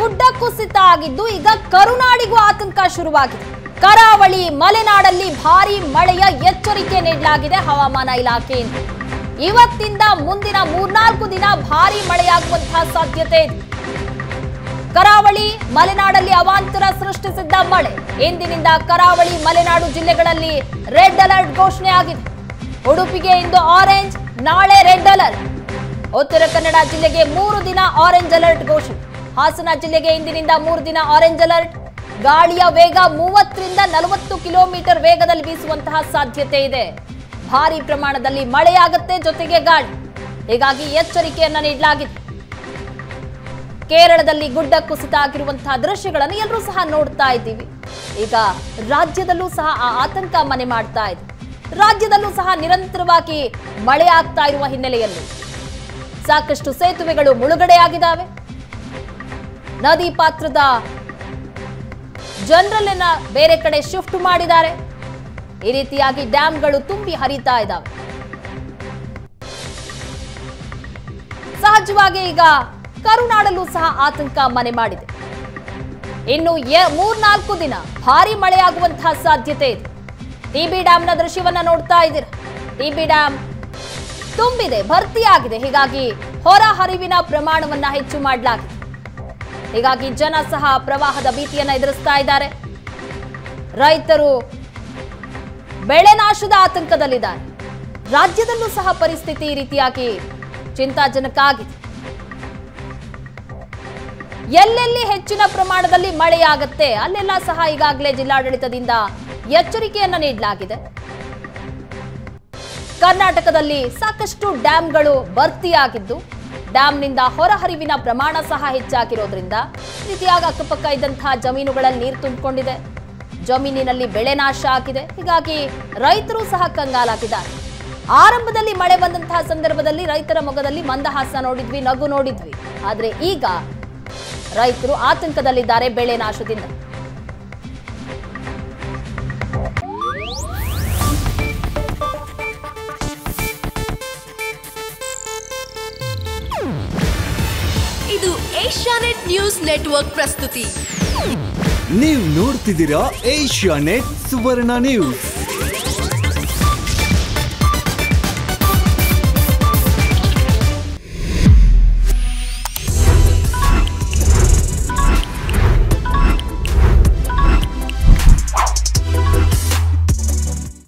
ಗುಡ್ಡ ಕುಸಿತ ಆಗಿದ್ದು ಈಗ ಕರುನಾಡಿಗೂ ಆತಂಕ ಶುರುವಾಗಿದೆ ಕರಾವಳಿ ಮಲೆನಾಡಲ್ಲಿ ಭಾರಿ ಮಳೆಯ ಎಚ್ಚರಿಕೆ ನೀಡಲಾಗಿದೆ ಹವಾಮಾನ ಇಲಾಖೆಯಿಂದ ಇವತ್ತಿಂದ ಮುಂದಿನ ಮೂರ್ನಾಲ್ಕು ದಿನ ಭಾರಿ ಮಳೆಯಾಗುವಂತಹ ಸಾಧ್ಯತೆ ಇದೆ ಕರಾವಳಿ ಮಲೆನಾಡಲ್ಲಿ ಅವಾಂತರ ಸೃಷ್ಟಿಸಿದ್ದ ಮಳೆ ಇಂದಿನಿಂದ ಕರಾವಳಿ ಮಲೆನಾಡು ಜಿಲ್ಲೆಗಳಲ್ಲಿ ರೆಡ್ ಅಲರ್ಟ್ ಘೋಷಣೆ ಆಗಿದೆ ಉಡುಪಿಗೆ ಇಂದು ಆರೆಂಜ್ ನಾಳೆ ರೆಡ್ ಅಲರ್ಟ್ ಉತ್ತರ ಕನ್ನಡ ಜಿಲ್ಲೆಗೆ ಮೂರು ದಿನ ಆರೆಂಜ್ ಅಲರ್ಟ್ ಘೋಷಣೆ ಹಾಸನ ಜಿಲ್ಲೆಗೆ ಇಂದಿನಿಂದ ಮೂರು ದಿನ ಆರೆಂಜ್ ಅಲರ್ಟ್ ಗಾಳಿಯ ವೇಗ ಮೂವತ್ತರಿಂದ ನಲವತ್ತು ಕಿಲೋಮೀಟರ್ ವೇಗದಲ್ಲಿ ಬೀಸುವಂತಹ ಸಾಧ್ಯತೆ ಇದೆ ಭಾರಿ ಪ್ರಮಾಣದಲ್ಲಿ ಮಳೆಯಾಗುತ್ತೆ ಜೊತೆಗೆ ಗಾಳಿ ಹೀಗಾಗಿ ಎಚ್ಚರಿಕೆಯನ್ನ ನೀಡಲಾಗಿದೆ ಕೇರಳದಲ್ಲಿ ಗುಡ್ಡ ಕುಸಿತ ಆಗಿರುವಂತಹ ದೃಶ್ಯಗಳನ್ನು ಎಲ್ಲರೂ ಸಹ ನೋಡ್ತಾ ಇದ್ದೀವಿ ಈಗ ರಾಜ್ಯದಲ್ಲೂ ಸಹ ಆ ಆತಂಕ ಮನೆ ಮಾಡ್ತಾ ಇದೆ ರಾಜ್ಯದಲ್ಲೂ ಸಹ ನಿರಂತರವಾಗಿ ಮಳೆ ಆಗ್ತಾ ಇರುವ ಹಿನ್ನೆಲೆಯಲ್ಲಿ ಸಾಕಷ್ಟು ಸೇತುವೆಗಳು ಮುಳುಗಡೆಯಾಗಿದ್ದಾವೆ ನದಿ ಪಾತ್ರದ ಜನರಲ್ಲನ್ನ ಬೇರೆ ಕಡೆ ಶಿಫ್ಟ್ ಮಾಡಿದ್ದಾರೆ ಈ ರೀತಿಯಾಗಿ ಡ್ಯಾಂಗಳು ತುಂಬಿ ಹರಿತಾ ಇದ್ದಾವೆ ಸಹಜವಾಗಿ ಈಗ ಕರುನಾಡಲ್ಲೂ ಸಹ ಆತಂಕ ಮನೆ ಮಾಡಿದೆ ಇನ್ನು ಎ- ಮೂರ್ನಾಲ್ಕು ದಿನ ಭಾರಿ ಮಳೆಯಾಗುವಂತಹ ಸಾಧ್ಯತೆ ಇದೆ ಟಿಬಿ ಡ್ಯಾಂನ ದೃಶ್ಯವನ್ನ ನೋಡ್ತಾ ಇದ್ದೀರಾ ಟಿಬಿ ಡ್ಯಾಂ ತುಂಬಿದೆ ಭರ್ತಿಯಾಗಿದೆ ಹೀಗಾಗಿ ಹೊರ ಹರಿವಿನ ಪ್ರಮಾಣವನ್ನ ಹೆಚ್ಚು ಮಾಡಲಾಗಿದೆ ಹೀಗಾಗಿ ಜನ ಸಹ ಪ್ರವಾಹದ ಭೀತಿಯನ್ನ ಎದುರಿಸ್ತಾ ಇದ್ದಾರೆ ರೈತರು ಬೆಳೆ ನಾಶದ ಆತಂಕದಲ್ಲಿದ್ದಾರೆ ರಾಜ್ಯದಲ್ಲೂ ಸಹ ಪರಿಸ್ಥಿತಿ ಈ ರೀತಿಯಾಗಿ ಚಿಂತಾಜನಕ ಆಗಿದೆ ಎಲ್ಲೆಲ್ಲಿ ಹೆಚ್ಚಿನ ಪ್ರಮಾಣದಲ್ಲಿ ಮಳೆಯಾಗತ್ತೆ ಅಲ್ಲೆಲ್ಲ ಸಹ ಈಗಾಗಲೇ ಜಿಲ್ಲಾಡಳಿತದಿಂದ ಎಚ್ಚರಿಕೆಯನ್ನ ನೀಡಲಾಗಿದೆ ಕರ್ನಾಟಕದಲ್ಲಿ ಸಾಕಷ್ಟು ಡ್ಯಾಂಗಳು ಭರ್ತಿಯಾಗಿದ್ದು ಡ್ಯಾಂನಿಂದ ಹೊರಹರಿವಿನ ಪ್ರಮಾಣ ಸಹ ಹೆಚ್ಚಾಗಿರೋದ್ರಿಂದ ಈ ರೀತಿಯಾಗಿ ಅಕ್ಕಪಕ್ಕ ಇದ್ದಂತಹ ಜಮೀನುಗಳಲ್ಲಿ ನೀರು ತುಂಬಿಕೊಂಡಿದೆ ಜಮೀನಿನಲ್ಲಿ ಬೆಳೆ ನಾಶ ಆಗಿದೆ ಹೀಗಾಗಿ ರೈತರು ಸಹ ಕಂಗಾಲಾಗಿದ್ದಾರೆ ಆರಂಭದಲ್ಲಿ ಮಳೆ ಬಂದಂತಹ ಸಂದರ್ಭದಲ್ಲಿ ರೈತರ ಮೊಗದಲ್ಲಿ ಮಂದಹಾಸ ನೋಡಿದ್ವಿ ನಗು ನೋಡಿದ್ವಿ ಆದ್ರೆ ಈಗ ರೈತರು ಆತಂಕದಲ್ಲಿದ್ದಾರೆ ಬೆಳೆ ನಾಶದಿಂದ ಇದು ಏಷ್ಯಾನೆಟ್ ನ್ಯೂಸ್ ನೆಟ್ವರ್ಕ್ ಪ್ರಸ್ತುತಿ ನೀವು ನೋಡ್ತಿದ್ದೀರಾ ಏಷ್ಯಾ ನೆಟ್ ಸುವರ್ಣ ನ್ಯೂಸ್